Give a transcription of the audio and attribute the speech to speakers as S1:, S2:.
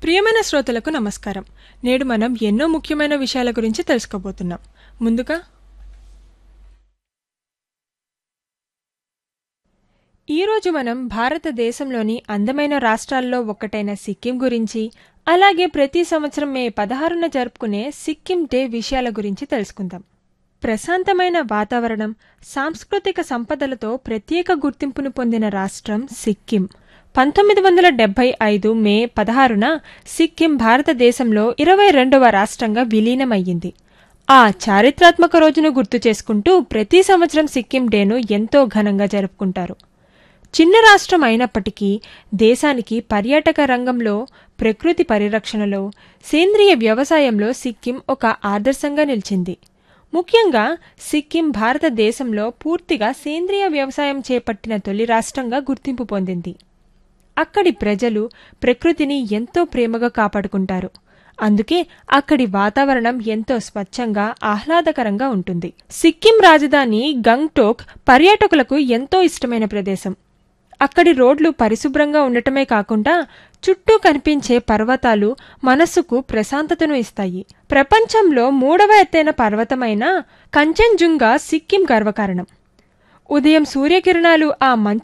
S1: ప్రియమైన శ్రోతలకు నమస్కారం నేడు మనం ఎన్నో ముఖ్యమైన విషయాల గురించి తెలుసుకోబోతున్నాం ముందుగా ఈరోజు మనం భారతదేశంలోని అందమైన రాష్ట్రాల్లో ఒక్కటైన సిక్కిం గురించి అలాగే ప్రతి సంవత్సరం మే పదహారున జరుపుకునే సిక్కిం డే విషయాల గురించి తెలుసుకుందాం ప్రశాంతమైన వాతావరణం సాంస్కృతిక సంపదలతో ప్రత్యేక గుర్తింపును పొందిన రాష్ట్రం సిక్కిం పంతొమ్మిది వందల డెబ్బై ఐదు మే పదహారున సిక్కిం భారతదేశంలో ఇరవై రెండవ రాష్ట్రంగా విలీనమయ్యింది ఆ చారిత్రాత్మక రోజును గుర్తు చేసుకుంటూ ప్రతి సంవత్సరం సిక్కిం డేను ఎంతో ఘనంగా జరుపుకుంటారు చిన్న రాష్ట్రం అయినప్పటికీ దేశానికి పర్యాటక రంగంలో ప్రకృతి పరిరక్షణలో సేంద్రియ వ్యవసాయంలో సిక్కిం ఒక ఆదర్శంగా నిలిచింది ముఖ్యంగా సిక్కిం భారతదేశంలో పూర్తిగా సేంద్రియ వ్యవసాయం చేపట్టిన తొలి రాష్ట్రంగా గుర్తింపు పొందింది అక్కడి ప్రజలు ప్రకృతిని ఎంతో ప్రేమగా కాపాడుకుంటారు అందుకే అక్కడి వాతావరణం ఎంతో స్వచ్ఛంగా ఆహ్లాదకరంగా ఉంటుంది సిక్కిం రాజధాని గంగ్టోక్ పర్యాటకులకు ఎంతో ఇష్టమైన ప్రదేశం అక్కడి రోడ్లు పరిశుభ్రంగా ఉండటమే కాకుండా చుట్టూ కనిపించే పర్వతాలు మనస్సుకు ప్రశాంతతను ఇస్తాయి ప్రపంచంలో మూడవ ఎత్తైన పర్వతమైన కంచన్జుంగా సిక్కిం గర్వకారణం ఉదయం సూర్యకిరణాలు ఆ మంచు